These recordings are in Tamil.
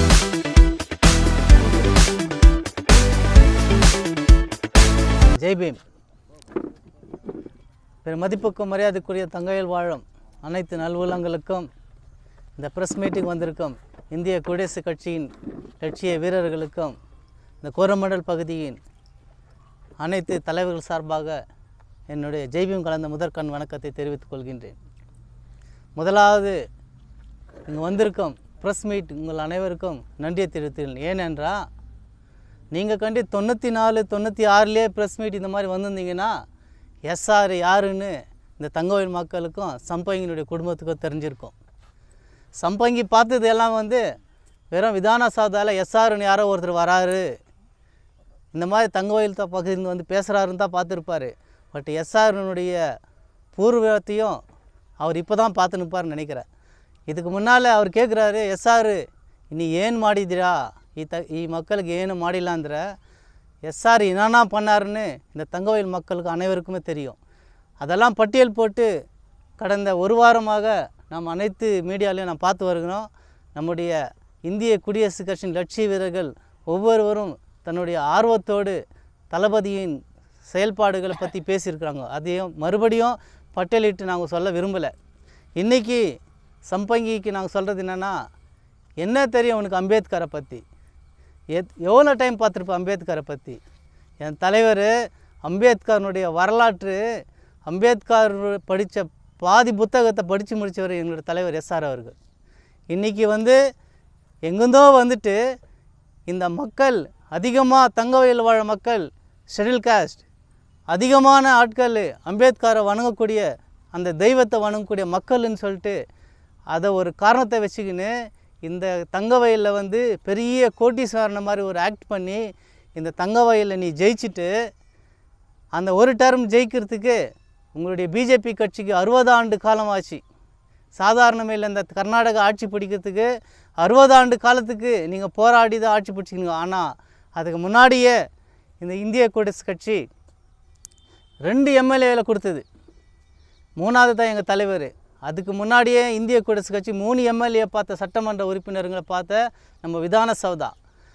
ஜெய்பீம் பெரும் மதிப்புக்கும் மரியாதைக்குரிய தங்கையில் வாழும் அனைத்து நல்வுலங்களுக்கும் இந்த ப்ரெஸ் மீட்டிங் வந்திருக்கும் இந்திய குடியரசுக் கட்சியின் லட்சிய வீரர்களுக்கும் இந்த கோரமண்டல் பகுதியின் அனைத்து தலைவர்கள் சார்பாக என்னுடைய ஜெய்பீம் கலந்த முதற்கண் வணக்கத்தை தெரிவித்துக் கொள்கின்றேன் முதலாவது இங்கே வந்திருக்கும் ப்ரெஸ் மீட் உங்கள் அனைவருக்கும் நன்றியை தெரிவித்தேன் ஏனென்றால் நீங்கள் கண்டி தொண்ணூற்றி நாலு தொண்ணூற்றி ஆறுலேயே ப்ரெஸ் மீட் இந்த மாதிரி வந்திருந்தீங்கன்னா எஸ்ஆர் யாருன்னு இந்த தங்கோயில் மக்களுக்கும் சம்பங்கினுடைய குடும்பத்துக்கும் தெரிஞ்சிருக்கும் சம்பங்கி பார்த்தது எல்லாம் வந்து வெறும் விதான சௌதாவில் எஸ்ஆர்னு யாரோ ஒருத்தர் வராரு இந்த மாதிரி தங்கோயில் த- பகுதியிலிருந்து வந்து பேசுகிறாருன்னு தான் பார்த்துருப்பாரு பட் எஸ்ஆர்னுடைய பூர்வத்தையும் அவர் இப்போ தான் பார்த்து நிற்பார்னு நினைக்கிறேன் இதுக்கு முன்னால் அவர் ಕೇಳ್ಕರಾರು ಎಸ್ಸಾರು ನೀ ಏನು ಮಾಡಿದ್ದೀರಾ ಈ ತ ಈ மக்களுக்கு ಏನು ಮಾಡಿಲ್ಲ ಅಂದ್ರೆ எஸ்ஆர் என்னென்ன பண்ணாருன்னு இந்த தங்கவயல் மக்களுக்கு அனைவருக்குமே தெரியும் அதெல்லாம் பட்டியல் போட்டு கடந்த ஒரு வாரமாக நாம் அனைத்து மீடியாலையும் நான் பார்த்து வருகிறோம் நம்முடைய இந்திய குடியரசுக் கட்சியின் லட்சிய வீரர்கள் ஒவ்வொருவரும் தன்னுடைய ஆர்வத்தோடு தளபதியின் செயல்பாடுகளை பற்றி பேசியிருக்கிறாங்க அதையும் மறுபடியும் பட்டியலிட்டு நாங்கள் சொல்ல விரும்பலை இன்றைக்கி சம்பங்கிக்கு நாங்கள் சொல்கிறது என்னென்னா என்ன தெரியும் உனக்கு அம்பேத்கரை பற்றி எத் எவ்வளோ டைம் பார்த்துருப்ப அம்பேத்கரை பற்றி என் தலைவர் அம்பேத்கரனுடைய வரலாற்று அம்பேத்கர் படித்த பாதி புத்தகத்தை படித்து முடித்தவர் எங்களோட தலைவர் எஸ்ஆர் அவர்கள் இன்றைக்கி வந்து எங்கேருந்தோ வந்துட்டு இந்த மக்கள் அதிகமாக தங்கவயல் வாழ மக்கள் ஷெட்யூல் காஸ்ட் அதிகமான ஆட்கள் அம்பேத்கரை வணங்கக்கூடிய அந்த தெய்வத்தை வணங்கக்கூடிய மக்கள்னு சொல்லிட்டு அதை ஒரு காரணத்தை வச்சுக்கின்னு இந்த தங்க வயலில் வந்து பெரிய கோட்டீஸ்வரன மாதிரி ஒரு ஆக்ட் பண்ணி இந்த தங்க வயலில் நீ ஜெயிச்சிட்டு அந்த ஒரு டர்ம் ஜெயிக்கிறதுக்கு உங்களுடைய பிஜேபி கட்சிக்கு அறுபது ஆண்டு காலம் ஆச்சு சாதாரணமே இல்லை இந்த கர்நாடகா ஆட்சி பிடிக்கிறதுக்கு அறுபது ஆண்டு காலத்துக்கு நீங்கள் போராடி தான் ஆட்சி பிடிச்சிக்கணும் ஆனால் அதுக்கு முன்னாடியே இந்த இந்திய குடியரசு கட்சி ரெண்டு எம்எல்ஏவில் கொடுத்தது மூணாவது தான் எங்கள் தலைவர் அதுக்கு முன்னாடியே இந்திய குடியரசு கட்சி மூணு எம்எல்ஏ பார்த்த சட்டமன்ற உறுப்பினர்களை பார்த்த நம்ம விதான சௌதா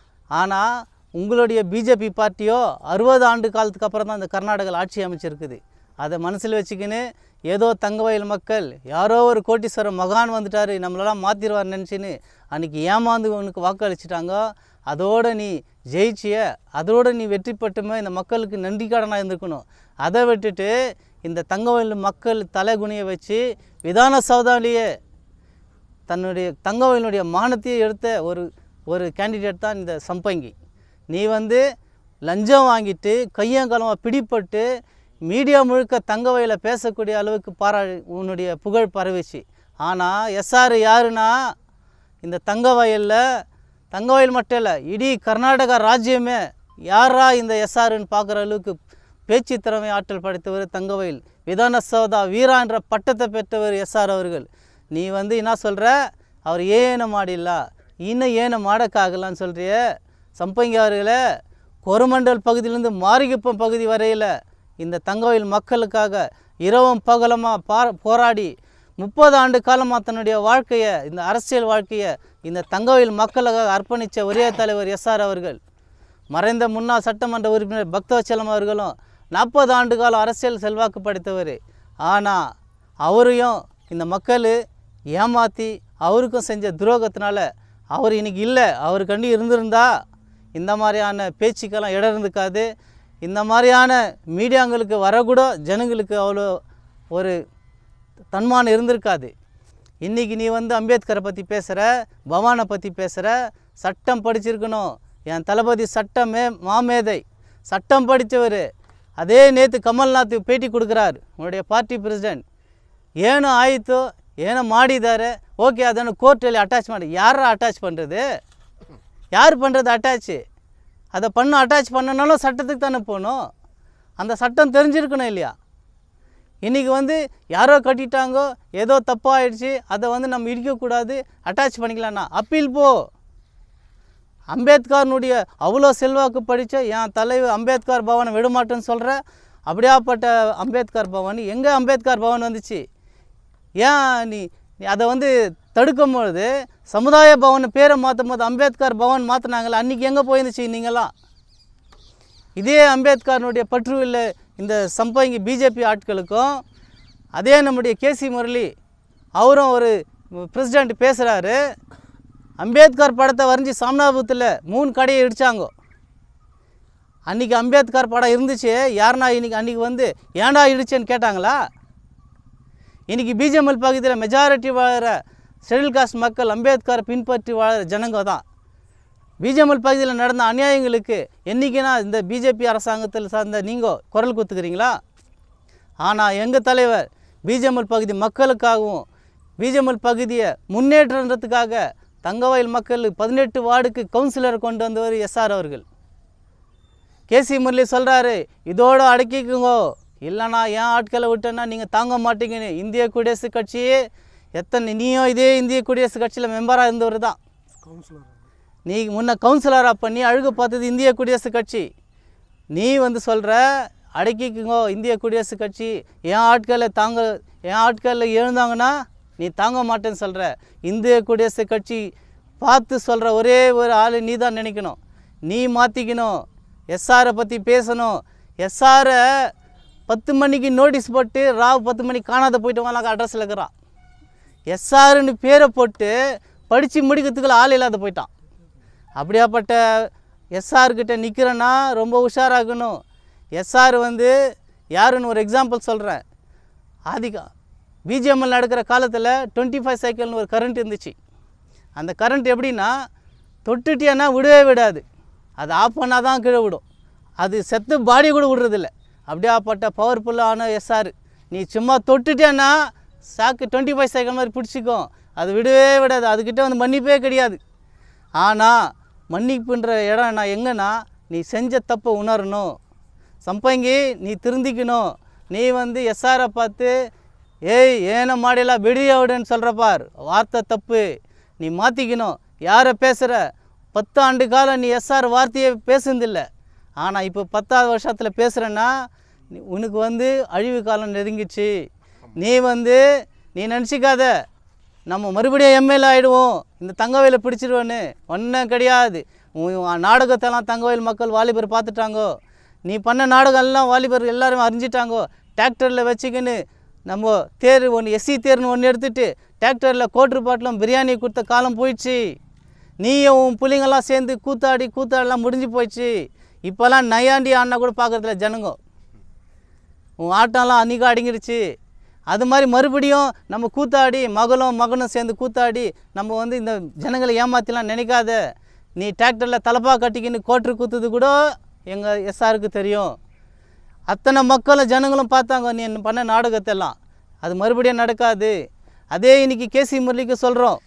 ஆனால் உங்களுடைய பிஜேபி பார்ட்டியோ அறுபது ஆண்டு காலத்துக்கு அப்புறம் தான் இந்த கர்நாடகாவில் ஆட்சி அமைச்சிருக்குது அதை மனசில் வச்சுக்கின்னு ஏதோ தங்கவயல் மக்கள் யாரோ ஒரு கோட்டீஸ்வரர் மகான் வந்துட்டார் நம்மளெல்லாம் மாற்றிடுவார் நினச்சின்னு அன்றைக்கி ஏமாந்து உனக்கு வாக்களிச்சிட்டாங்க அதோடு நீ ஜெயிச்சிய அதோடு நீ வெற்றி பெற்றுமே இந்த மக்களுக்கு நன்றிக்கடனாக இருந்திருக்கணும் அதை விட்டுட்டு இந்த தங்கவயல் மக்கள் தலைகுனியை வச்சு விதான சௌதாலேயே தன்னுடைய தங்கவயலுடைய மானத்தையே எடுத்த ஒரு ஒரு கேண்டிடேட் தான் இந்த சம்பங்கி நீ வந்து லஞ்சம் வாங்கிட்டு கையங்கலமாக பிடிப்பட்டு மீடியா முழுக்க தங்கவயலை பேசக்கூடிய அளவுக்கு பாரா உன்னுடைய புகழ் பரவிச்சு ஆனால் எஸ்ஆர் யாருன்னா இந்த தங்க வயலில் தங்க வயல் மட்டும் இல்லை இடீ கர்நாடகா ராஜ்யமே யாரா இந்த எஸ்ஆர்னு பார்க்குற அளவுக்கு பேச்சு திறமை ஆற்றல் படைத்தவர் தங்கவயல் விதான சௌதா வீரா என்ற பட்டத்தை பெற்றவர் எஸ்ஆர் அவர்கள் நீ வந்து என்ன சொல்கிற அவர் ஏன மாடிಲ್ಲ இன்னும் ஏன மாடக்காகலான்னு சொல்கிறிய சம்பங்கி அவர்களே கொரமண்டல் பகுதியிலேருந்து மாரிகுப்பம் பகுதி வரையில் இந்த தங்கவயல் மக்களுக்காக இரவும் பகலமாக பா போராடி முப்பது ஆண்டு காலமாக தன்னுடைய வாழ்க்கையை இந்த அரசியல் வாழ்க்கையை இந்த தங்கவயல் மக்களுக்காக அர்ப்பணித்த ஒரே தலைவர் எஸ்ஆர் அவர்கள் மறைந்த முன்னாள் சட்டமன்ற உறுப்பினர் பக்தவச்சலம் அவர்களும் நாற்பது ஆண்டு காலம் அரசியல் செல்வாக்கு படைத்தவர் ஆனால் அவரையும் இந்த மக்கள் ஏமாற்றி அவருக்கும் செஞ்ச துரோகத்தினால அவர் இன்னைக்கு இல்லை அவர் கண்டி இருந்திருந்தா இந்த மாதிரியான பேச்சுக்கெல்லாம் இடம் இருந்துக்காது இந்த மாதிரியான மீடியாங்களுக்கு வரக்கூட ஜனங்களுக்கு அவ்வளோ ஒரு தன்மானம் இருந்திருக்காது இன்றைக்கி நீ வந்து அம்பேத்கரை பற்றி பேசுகிற பவானை பற்றி பேசுகிற சட்டம் படிச்சிருக்கணும் என் தளபதி சட்டமே மாமேதை சட்டம் படித்தவர் அதே நேற்று கமல்நாத் பேட்டி கொடுக்குறார் உன்னுடைய பார்ಟಿ ಪ್ರೆಸಿಡೆಂಟ್ ಏನು ಆಯಿತು ಏನೋ ಮಾಡಿದ್ದಾರೆ ಓಕೆ ಅದನ್ನು ಕೋರ್ಟಲ್ಲಿ ಅಟ್ಯಾಚ್ ಮಾಡಿ ಯಾರ ಅಟ್ಯಾಚ್ பண்ணுறது யார் பண்ணுறது அட்டாச்சு அதை பண்ண அட்டாச் பண்ணனாலும் சட்டத்துக்கு தானே போகணும் அந்த சட்டம் தெரிஞ்சிருக்கணும் இல்லையா இன்றைக்கி வந்து யாரோ கட்டிட்டாங்கோ ஏதோ தப்பாயிடுச்சு அதை வந்து நம்ம இடிக்கக்கூடாது அட்டாச் பண்ணிக்கலாம்னா அப்பீல் போ அம்பேத்கர்னுடைய அவ்வளோ செல்வாக்கு படித்த என் தலைவர் அம்பேத்கர் பவனை விடமாட்டேன்னு சொல்கிற அப்படியாப்பட்ட அம்பேத்கர் பவன் எங்கே அம்பேத்கர் பவன் வந்துச்சு ஏன் நீ நீ அதை வந்து தடுக்கும் பொழுது சமுதாய பவன் பேரை மாற்றும் போது அம்பேத்கர் பவன் மாற்றினாங்களே அன்றைக்கி எங்கே போயிருந்துச்சு நீங்களாம் இதே அம்பேத்கரனுடைய பற்றுள்ள இந்த சம்பங்கி பிஜேபி ஆட்களுக்கும் அதே நம்முடைய கேசி முரளி அவரும் ஒரு பிரசிடெண்ட் பேசுகிறாரு அம்பேத்கர் படத்தை வரைஞ்சி சாம்னாபுரத்தில் மூணு கடையை இடித்தாங்கோ அன்றைக்கி அம்பேத்கர் படம் இருந்துச்சு யாருனா இன்னைக்கு அன்றைக்கி வந்து ஏன்டா இடிச்சேன்னு கேட்டாங்களா இன்றைக்கி பிஜேஎம்எல் பகுதியில் மெஜாரிட்டி வாழற ஷெடியூல் காஸ்ட் மக்கள் அம்பேத்கரை பின்பற்றி வாழற ஜனங்க தான் பிஜேஎம்எல் பகுதியில் நடந்த அநியாயங்களுக்கு என்றைக்குனா இந்த பிஜேபி அரசாங்கத்தில் சார்ந்த நீங்கள் குரல் கொடுத்துக்கிறீங்களா ஆனால் எங்கள் தலைவர் பிஜேஎம்எல் பகுதி மக்களுக்காகவும் பிஜேஎம்எல் பகுதியை முன்னேற்றன்றதுக்காக தங்கவயல் மக்கள் பதினெட்டு வார்டுக்கு கவுன்சிலர் கொண்டு வந்தவர் எஸ்ஆர் அவர்கள் கேசி முரளி சொல்கிறாரு இதோட அடக்கிக்குங்கோ இல்லைனா ஏன் ஆட்களை விட்டேன்னா நீங்கள் தாங்க மாட்டீங்கன்னு இந்திய குடியரசு கட்சியே எத்தனை நீயும் இதே இந்திய குடியரசு கட்சியில் மெம்பராக இருந்தவர் தான் கவுன்சிலர் நீ முன்ன கவுன்சிலராக பண்ணி அழுகு பார்த்தது இந்திய குடியரசு கட்சி நீ வந்து சொல்கிற அடக்கிக்குங்கோ இந்திய குடியரசு கட்சி என் ஆட்களை தாங்க என் ஆட்களில் எழுந்தாங்கன்னா நீ தாங்க மாட்டேன்னு சொல்கிற இந்திய குடியரசு கட்சி பார்த்து சொல்கிற ஒரே ஒரு ஆள் நீ தான் நினைக்கணும் நீ மாற்றிக்கணும் எஸ்ஆரை பற்றி பேசணும் எஸ்ஆரை பத்து மணிக்கு நோட்டீஸ் போட்டு ராவ் பத்து மணிக்கு காணாத போயிட்டு வாங்க அட்ரஸில் இருக்கிறான் எஸ்ஆர்னு பேரை போட்டு படித்து முடிக்கிறதுக்குள்ள ஆள் இல்லாத போயிட்டான் அப்படியாப்பட்ட எஸ்ஆர்கிட்ட நிற்கிறேன்னா ரொம்ப உஷாராகணும் எஸ்ஆர் வந்து யாருன்னு ஒரு எக்ஸாம்பிள் சொல்கிறேன் ஆதிகா பிஜிஎம்எல் நடக்கிற காலத்தில் டுவெண்ட்டி ஃபைவ் சைக்கிள்னு ஒரு கரண்ட் இருந்துச்சு அந்த கரண்ட் எப்படின்னா தொட்டுட்டியானா விடவே விடாது அது ஆஃப் பண்ணால் தான் கீழே விடும் அது செத்து பாடி கூட விடுறதில்ல அப்படியாப்பட்ட பவர்ஃபுல்லான எஸ்ஆர் நீ சும்மா தொட்டுட்டியானா சாக்கு டுவெண்ட்டி ஃபைவ் சைக்கிள் மாதிரி பிடிச்சிக்கும் அது விடவே விடாது அதுக்கிட்ட வந்து மன்னிப்பே கிடையாது ஆனால் மன்னிப்புன்ற இடம் நான் எங்கன்னா நீ செஞ்ச தப்பை உணரணும் சம்பங்கி நீ திருந்திக்கணும் நீ வந்து எஸ்ஆரை பார்த்து ஏய் ஏன மாடியெல்லாம் வெடியாவிடுன்னு சொல்கிற பார் வார்த்தை தப்பு நீ மாற்றிக்கணும் யாரை பேசுகிற பத்து ஆண்டு காலம் நீ எஸ்ஆர் வார்த்தையே பேசுனதில்லை ஆனால் இப்போ பத்தாவது வருஷத்தில் பேசுகிறேன்னா நீ உனக்கு வந்து அழிவு காலம் நெருங்கிச்சு நீ வந்து நீ நினச்சிக்காத நம்ம மறுபடியும் எம்எல்ஏ ஆகிடுவோம் இந்த தங்கவயலை பிடிச்சிடுவோன்னு ஒன்றும் கிடையாது உன் நாடகத்தெல்லாம் தங்கவயல் மக்கள் வாலிபர் பார்த்துட்டாங்கோ நீ பண்ண நாடகம் எல்லாம் வாலிபர் எல்லாரும் அறிஞ்சிட்டாங்கோ டிராக்டரில் வச்சுக்கின்னு நம்ம தேர் ஒன்று எஸ்சி தேர்னு ஒன்று எடுத்துட்டு டிராக்டரில் கோட்ரு பாட்டிலும் பிரியாணி கொடுத்த காலம் போயிடுச்சு நீயும் உன் பிள்ளைங்கெல்லாம் சேர்ந்து கூத்தாடி கூத்தாடலாம் முடிஞ்சு போயிடுச்சு இப்போல்லாம் நையாண்டி ஆடினா கூட பார்க்கறதில்ல ஜனங்கோ உன் ஆட்டம்லாம் அன்றைக்கி அடங்கிடுச்சு அது மாதிரி மறுபடியும் நம்ம கூத்தாடி மகளும் மகனும் சேர்ந்து கூத்தாடி நம்ம வந்து இந்த ஜனங்களை ஏமாத்திலாம் நினைக்காத நீ டிராக்டரில் தலப்பா கட்டிக்கின்னு கோட்ரு கூத்துது கூட எங்கள் எஸ்ஆருக்கு தெரியும் அத்தனை மக்களும் ஜனங்களும் பார்த்தாங்க நீ என்ன பண்ண நாடகத்தெல்லாம் அது மறுபடியும் நடக்காது அதே இன்னைக்கு கேசி முரளிக்கு சொல்கிறோம்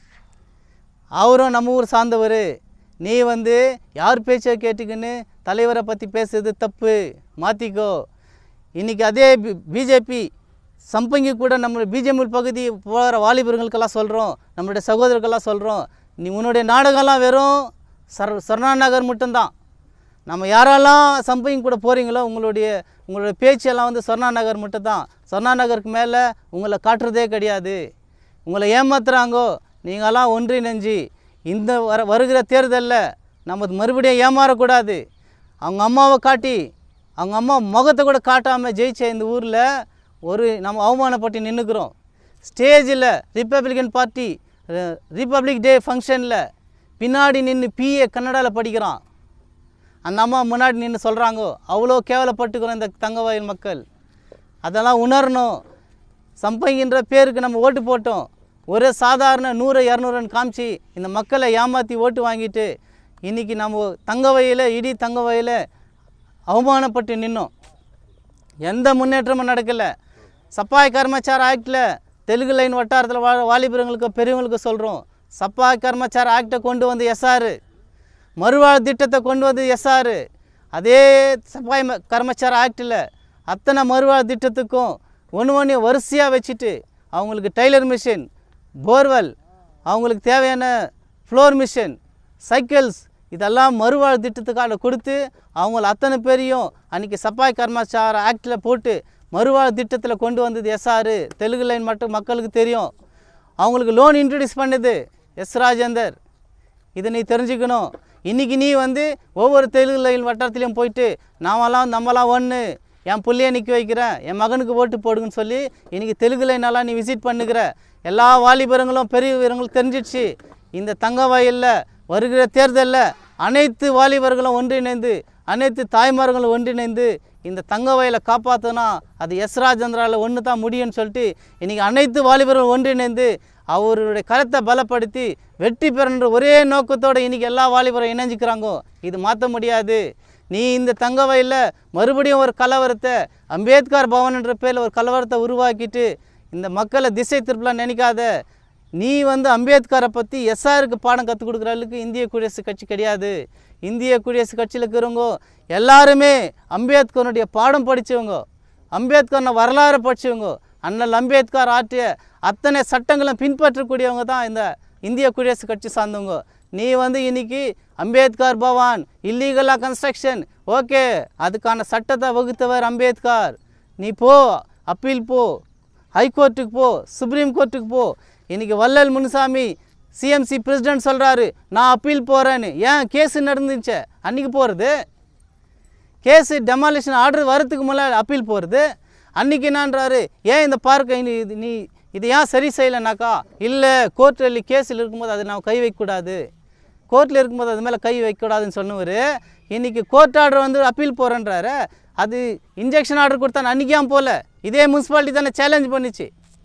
அவரும் நம்ம ஊர் சார்ந்தவர் நீ வந்து யார் பேச்சை கேட்டுக்கின்னு தலைவரை பற்றி பேசுறது தப்பு மாற்றிக்கோ இன்றைக்கி அதே பிஜேபி சம்பங்கி கூட நம்ம பிஜேபி பகுதி போகிற வாலிபர்களுக்கெல்லாம் சொல்கிறோம் நம்மளுடைய சகோதரர்களெல்லாம் சொல்கிறோம் நீ உன்னுடைய நாடகம்லாம் வெறும் சர் சரணா நகர் மட்டும்தான் நம்ம யாரெல்லாம் சம்பங்கி கூட போகிறீங்களோ உங்களுடைய உங்களுடைய பேச்செல்லாம் வந்து சொர்ணா நகர் மட்டும்தான் சொர்ணா நகருக்கு மேலே உங்களை காட்டுறதே கிடையாது உங்களை ஏமாத்துறாங்கோ நீங்களாம் ஒன்றிணைஞ்சு இந்த வர வருகிற தேர்தலில் நம்ம மறுபடியும் ஏமாறக்கூடாது அவங்க அம்மாவை காட்டி அவங்க அம்மா முகத்தை கூட காட்டாமல் ஜெயிச்ச இந்த ஊரில் ஒரு நம்ம அவமானப்பட்டு நின்றுக்கிறோம் ஸ்டேஜில் ரிப்பப்ளிகன் பார்ட்டி ரிப்பப்ளிக் டே ஃபங்க்ஷனில் பின்னாடி நின்று பிஏ கன்னடாவில் படிக்கிறான் அந்த அம்மா முன்னாடி நின்று சொல்கிறாங்கோ அவ்வளோ கேவலப்பட்டுக்கிறோம் இந்த தங்கவயல் மக்கள் அதெல்லாம் உணரணும் சம்பங்கின்ற பேருக்கு நம்ம ஓட்டு போட்டோம் ஒரு சாதாரண நூறு இரநூறுன்னு காமிச்சு இந்த மக்களை ஏமாற்றி ஓட்டு வாங்கிட்டு இன்றைக்கி நம்ம தங்கவயல இடி தங்கவயல அவமானப்பட்டு நின்னோம் எந்த முன்னேற்றமும் நடக்கலை சப்பாய் கர்மச்சார ஆக்டில் தெலுங்கு லைன் வட்டாரத்தில் வா வாலிபர்களுக்கு பெரியவங்களுக்கு சொல்கிறோம் சப்பாய் கர்மச்சார ஆக்டை கொண்டு வந்து எஸ்ஆர் மறுவாழ் திட்டத்தை கொண்டு வந்து எஸ்ஆர் அதே சப்பாய் ம- கர்மச்சார ஆக்டில் அத்தனை மறுவாழ் திட்டத்துக்கும் ஒன்று ஒன்று வரிசையாக வச்சுட்டு அவங்களுக்கு டெய்லர் மிஷின் போர்வெல் அவங்களுக்கு தேவையான ஃப்ளோர் மிஷின் சைக்கிள்ஸ் இதெல்லாம் மறுவாழ் திட்டத்துக்காக கொடுத்து அவங்கள அத்தனை பேரையும் அன்றைக்கி சப்பாய் கர்மச்சார ஆக்டில் போட்டு மறுவாழ் திட்டத்தில் கொண்டு வந்தது எஸ்ஆர் தெலுங்கு லைன் மட்டும் மக்களுக்கு தெரியும் அவங்களுக்கு லோன் இன்ட்ரடியூஸ் பண்ணுது எஸ் ராஜேந்தர் இதை நீ தெரிஞ்சுக்கணும் இன்றைக்கி நீ வந்து ஒவ்வொரு தெலுங்கு லைன் வட்டாரத்துலேயும் போயிட்டு நாமெல்லாம் நம்மலாம் ஒன்று என் புள்ளைய நிற்க வைக்கிறேன் என் மகனுக்கு ஓட்டு போடுங்கன்னு சொல்லி இன்றைக்கி தெலுங்கு லைனெல்லாம் நீ விசிட் பண்ணுகிற எல்லா வாலிபரங்களும் பெரியவர்களும் தெரிஞ்சிடுச்சு இந்த தங்க வயலில் வருகிற தேர்தலில் அனைத்து வாலிபர்களும் ஒன்றிணைந்து அனைத்து தாய்மார்களும் ஒன்றிணைந்து இந்த தங்க வயலை காப்பாற்றினா அது எஸ் ராஜேந்திராவில் ஒன்று தான் முடியும்னு சொல்லிட்டு இன்றைக்கி அனைத்து வாலிபர்களும் ஒன்றிணைந்து அவருடைய கருத்தை பலப்படுத்தி வெற்றி பெறன்ற ஒரே நோக்கத்தோடு இன்றைக்கி எல்லா வாலிபரும் இணைஞ்சிக்கிறாங்கோ இது மாற்ற முடியாது நீ இந்த தங்க வயலில் மறுபடியும் ஒரு கலவரத்தை அம்பேத்கர் பவன்ன்ற பேரில் ஒரு கலவரத்தை உருவாக்கிட்டு இந்த மக்களை திசை திருப்பலாம் நினைக்காத நீ வந்து அம்பேத்கரை பற்றி எஸ்ஆருக்கு பாடம் கற்றுக் கொடுக்குற அளவுக்கு இந்திய குடியரசு கட்சி கிடையாது இந்திய குடியரசு கட்சியில் இருக்கிறவங்க எல்லாருமே அம்பேத்கருடைய பாடம் படித்தவங்க அம்பேத்கர்ன வரலாறு படித்தவங்க அண்ணல் அம்பேத்கர் ஆற்றிய அத்தனை சட்டங்களும் பின்பற்றக்கூடியவங்க தான் இந்த இந்திய குடியரசு கட்சி சார்ந்தவங்க நீ வந்து இன்னைக்கு அம்பேத்கர் பவான் இல்லீகலாக கன்ஸ்ட்ரக்ஷன் ஓகே அதுக்கான சட்டத்தை வகுத்தவர் அம்பேத்கர் நீ போ அப்பீல் போ ஹைகோர்ட்டுக்கு போ சுப்ரீம் கோர்ட்டுக்கு போ இன்னைக்கு வள்ளல் முனுசாமி சிஎம்சி பிரசிடென்ட் சொல்கிறாரு நான் அப்பீல் போகிறேன்னு ஏன் கேஸ் நடந்துச்சு அன்றைக்கி போகிறது கேஸு டெமாலிஷன் ஆர்டர் வரதுக்கு முன்னாடி அப்பீல் போகிறது அன்றைக்கி என்னான்றாரு ஏன் இந்த பார்க்கை நீ இது நீ இது ஏன் சரி செய்யலைனாக்கா இல்லை கோர்ட்டில் கேஸில் இருக்கும்போது அதை நான் கை வைக்கக்கூடாது கோர்ட்டில் இருக்கும்போது அது மேலே கை வைக்கக்கூடாதுன்னு சொன்னவர் இன்றைக்கி கோர்ட் ஆர்டர் வந்து அப்பீல் போகிறேன்றாரு அது இன்ஜெக்ஷன் ஆர்டர் கொடுத்தா அன்றைக்கி ஏன் போகல இதே முனிசிபாலிட்டி தானே சேலஞ்ச் பண்ணிச்சு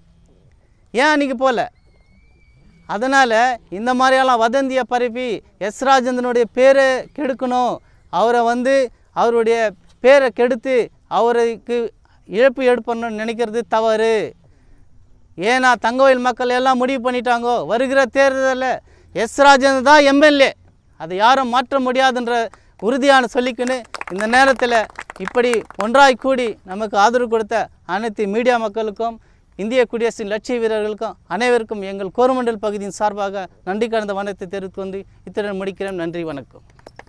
ஏன் அன்றைக்கி போகல அதனால் இந்த மாதிரியெல்லாம் வதந்தியை பரப்பி எஸ் ராஜேந்திரனுடைய பேரை கெடுக்கணும் அவரை வந்து அவருடைய பேரை கெடுத்து அவருக்கு இழப்பு எடுப்பணும்னு நினைக்கிறது தவறு ஏன்னா தங்கவயல் மக்கள் எல்லாம் முடிவு பண்ணிட்டாங்கோ வருகிற தேர்தலில் எஸ் ராஜேந்திரன் தான் எம்எல்ஏ அதை யாரும் மாற்ற முடியாதுன்ற உறுதியான சொல்லிக்கின்னு இந்த நேரத்தில் இப்படி ஒன்றாய் கூடி நமக்கு ஆதரவு கொடுத்த அனைத்து மீடியா மக்களுக்கும் இந்திய குடியரசின் லட்சிய வீரர்களுக்கும் அனைவருக்கும் எங்கள் கோரமண்டல் பகுதியின் சார்பாக நன்றி கலந்த வணக்கத்தை தெரிவித்து கொண்டு இத்துடன் முடிக்கிறேன் நன்றி வணக்கம்